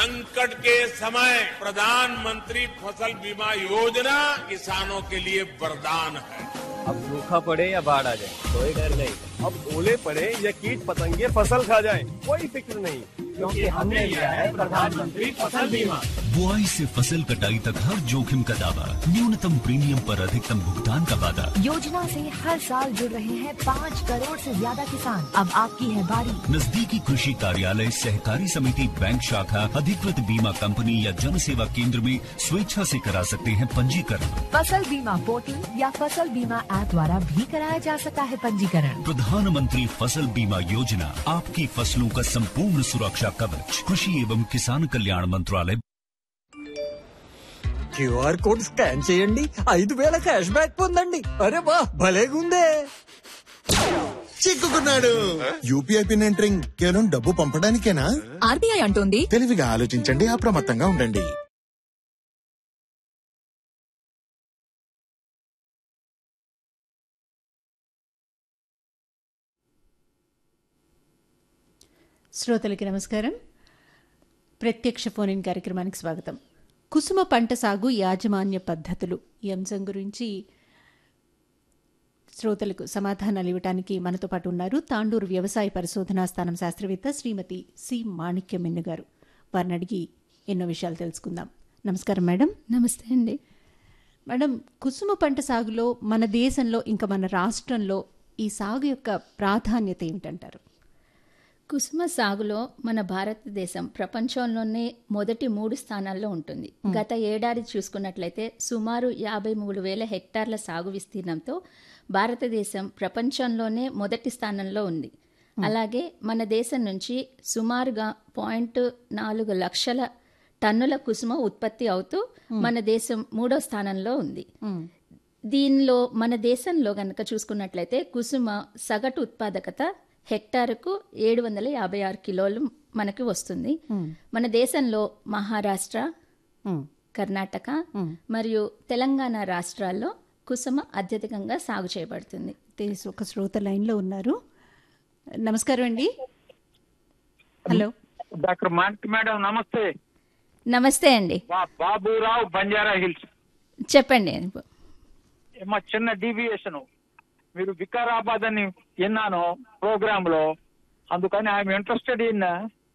संकट के समय प्रधानमंत्री फसल बीमा योजना किसानों के लिए वरदान है अब सूखा पड़े या बाढ़ आ जाए कोई डर नहीं अब ओले पड़े या कीट पतंगे फसल खा जाए कोई फिक्र नहीं क्योंकि हमने लिया है प्रधानमंत्री फसल बीमा बुआई से फसल कटाई तक हर जोखिम का दावा न्यूनतम प्रीमियम पर अधिकतम भुगतान का वादा योजना से हर साल जुड़ रहे हैं पाँच करोड़ से ज्यादा किसान अब आपकी है बारी नजदीकी कृषि कार्यालय सहकारी समिति बैंक शाखा अधिकृत बीमा कंपनी या जन सेवा केंद्र में स्वेच्छा से करा सकते हैं पंजीकरण फसल बीमा पोर्टल या फसल बीमा ऐप द्वारा भी कराया जा सकता है पंजीकरण प्रधानमंत्री फसल बीमा योजना आपकी फसलों का संपूर्ण सुरक्षा कवच कृषि एवं किसान कल्याण मंत्रालय క్యూఆర్ కోడ్ స్కాన్ చేయండి ఐదు వేల క్యాష్ బ్యాక్ పొందండి అరే బా భలేగుందే చిక్కుకున్నాడు యూపీఐ పిన్ ఎంటరింగ్ కేవలం డబ్బు పంపడానికేనా ఆర్బీఐ అంటోంది తెలివిగా ఆలోచించండి అప్రమత్తంగా ఉండండి శ్రోతలకి నమస్కారం ప్రత్యక్ష ఫోన్ ఇన్ కార్యక్రమానికి స్వాగతం కుసుమ పంట సాగు యాజమాన్య పద్ధతులు ఈ అంశం గురించి శ్రోతలకు సమాధానాలు ఇవ్వడానికి మనతో పాటు ఉన్నారు తాండూరు వ్యవసాయ పరిశోధనా స్థానం శాస్త్రవేత్త శ్రీమతి సి మాణిక్యమిన్ను గారు వారిని అడిగి ఎన్నో విషయాలు తెలుసుకుందాం నమస్కారం మేడం నమస్తే అండి మేడం కుసుమ పంట సాగులో మన దేశంలో ఇంకా మన రాష్ట్రంలో ఈ సాగు యొక్క ప్రాధాన్యత ఏమిటంటారు కుసుమ సాగులో మన భారతదేశం ప్రపంచంలోనే మొదటి మూడు స్థానాల్లో ఉంటుంది గత ఏడాది చూసుకున్నట్లయితే సుమారు యాభై మూడు వేల హెక్టార్ల సాగు విస్తీర్ణంతో భారతదేశం ప్రపంచంలోనే మొదటి స్థానంలో ఉంది అలాగే మన దేశం నుంచి సుమారుగా పాయింట్ నాలుగు లక్షల టన్నుల కుసుమ ఉత్పత్తి అవుతూ మన దేశం మూడో స్థానంలో ఉంది దీనిలో మన దేశంలో గనక చూసుకున్నట్లయితే కుసుమ సగటు ఉత్పాదకత హెక్టారుకు ఏడు వందల యాభై ఆరు కిలోలు మనకి వస్తుంది మన దేశంలో మహారాష్ట్ర కర్ణాటక మరియు తెలంగాణ రాష్ట్రాల్లో కుసుమ అత్యధికంగా సాగు చేయబడుతుంది తెలుసు ఒక శ్రోత లైన్లో ఉన్నారు నమస్కారం అండి హలో డాక్టర్ మాంటి మేడం నమస్తే నమస్తే అండి బా- బాబురావు బంజారా హిల్స్ చెప్పండి మా చిన్న డీవియేషన్ మీరు వికారాబాద్ అని విన్నాను ప్రోగ్రామ్ లో అందుకని I'm interested in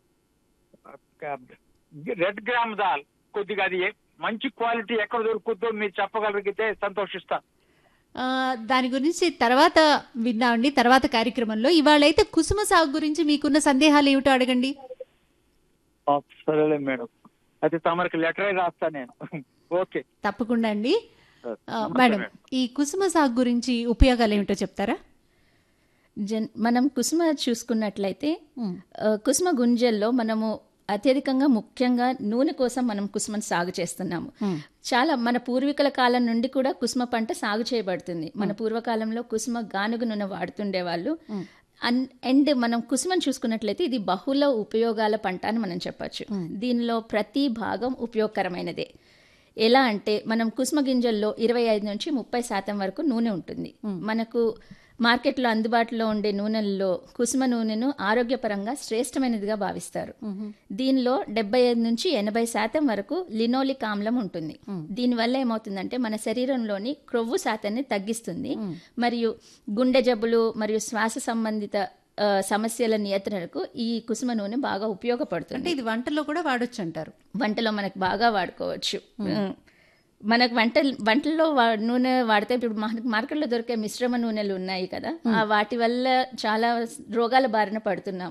red gram dal కొద్దిగా అది ఏ- మంచి క్వాలిటీ ఎక్కడ దొరుకుతుందో మీరు చెప్పగలిగితే సంతోషిస్తా ఆ, దాని గురించి తర్వాత విన్నామండి తర్వాత కార్యక్రమంలో ఇవాళైతే కుసుమ సాగు గురించి మీకున్న సందేహాలు ఏమిటో అడగండి ఆ, సరేలే మేడం అయితే తమరికి లెటరే రాస్తా నేను ఓకే తప్పకుండా అండి ఆ, నమస్తే మేడం మేడం. ఈ కుసుమ సాగు గురించి ఉపయోగాలు ఏమిటో చెప్తారా జన్ మనం కుసుమ చూసుకున్నట్లయితే ఆ, కుసుమ గుంజల్లో మనము అత్యధికంగా ముఖ్యంగా నూనె కోసం మనం కుసుమను సాగు చేస్తున్నాము చాలా మన పూర్వీకుల కాలం నుండి కూడా కుసుమ పంట సాగు చేయబడుతుంది మన పూర్వకాలంలో కుసుమ గానుగ నూనె వాడుతుండే వాళ్ళు అన్- అండ్ మనం కుసుమను చూసుకున్నట్లయితే ఇది బహుళ ఉపయోగాల పంట అని మనం చెప్పొచ్చు దీనిలో ప్రతి భాగం ఉపయోగకరమైనదే ఎలా అంటే మనం కుసుమ గింజల్లో ఇరవై ఐదు నుంచి ముప్పై శాతం వరకు నూనె ఉంటుంది మనకు మార్కెట్లో అందుబాటులో ఉండే నూనెల్లో కుసుమ నూనెను ఆరోగ్యపరంగా శ్రేష్టమైనదిగా భావిస్తారు దీనిలో డెబ్బై ఐదు నుంచి ఎనభై శాతం వరకు లినోలిక్ ఆమ్లం ఉంటుంది దీనివల్ల ఏమవుతుందంటే మన శరీరంలోని క్రొవ్వు శాతాన్ని తగ్గిస్తుంది మరియు గుండె జబ్బులు మరియు శ్వాస సంబంధిత ఆ, సమస్యల నియంత్రణకు ఈ కుసుమ నూనె బాగా ఉపయోగపడుతుంది అంటే ఇది వంటలో కూడా వాడొచ్చు అంటారు వంటలో మనకు బాగా వాడుకోవచ్చు ఉమ్. మనకు వంట వంటల్లో వా- నూనె వాడితే ఇప్పుడు మనకి మార్కెట్లో దొరికే మిశ్రమ నూనెలు ఉన్నాయి కదా ఆ వాటి వల్ల చాలా రోగాల బారిన పడుతున్నాం